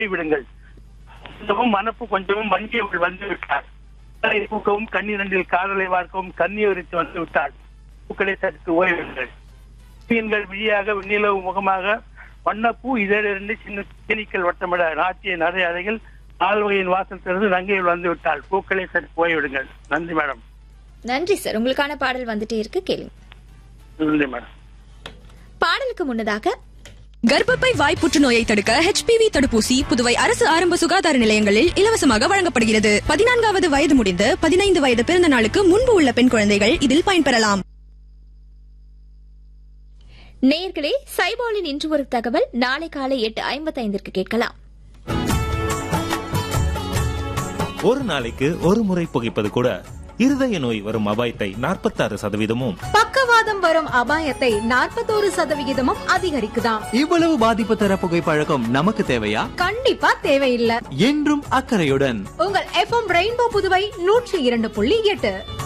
விடுங்கள் கொஞ்சமும் மனப்பு கொஞ்சமும் மங்கியவள் வந்து விட்டார் காலை பூக்கவும் கண்ணீரண்டில் காதலை வார்க்கவும் கண்ணி உரித்து வந்து விட்டாள் பூக்களை சற்று ஓய்வுங்கள் மீன்கள் விழியாக வெண்ணிலவு முகமாக வண்ணப்பூ இதழிலிருந்து சின்ன தேனீக்கள் வட்டமிட நாட்டிய நிறைய அறைகள் ஆழ்வகையின் வாசல் திறந்து நங்கையில் வந்து விட்டாள் பூக்களை சற்று போய்விடுங்கள் நன்றி மேடம் நன்றி சார் உங்களுக்கான பாடல் வந்துட்டே இருக்கு கேளுங்க நன்றி மேடம் பாடலுக்கு முன்னதாக கர்ப்பப்பை வாய் புற்றுநோயை தடுக்க ஹெச்பிவி தடுப்பூசி புதுவை அரசு ஆரம்ப சுகாதார நிலையங்களில் இலவசமாக வழங்கப்படுகிறது பதினான்காவது வயது முடிந்து பதினைந்து வயது பிறந்த நாளுக்கு முன்பு உள்ள பெண் குழந்தைகள் இதில் பயன்பெறலாம் நேயர்களே சைபாலின் இன்று ஒரு தகவல் நாளை காலை எட்டு ஐம்பத்தைந்திற்கு கேட்கலாம் ஒரு நாளைக்கு ஒரு முறை புகைப்பது கூட இருதய நோய் வரும் அபாயத்தை நாற்பத்தாறு சதவீதமும் பக்கவாதம் வரும் அபாயத்தை நாற்பத்தோரு சதவிகிதமும் அதிகரிக்குதாம் இவ்வளவு பாதிப்பு தர புகைப்பழக்கம் நமக்கு தேவையா கண்டிப்பா தேவையில்லை என்றும் அக்கறையுடன் உங்கள் எஃப்எம் ரெயின்போ புதுவை நூற்றி இரண்டு புள்ளி எட்டு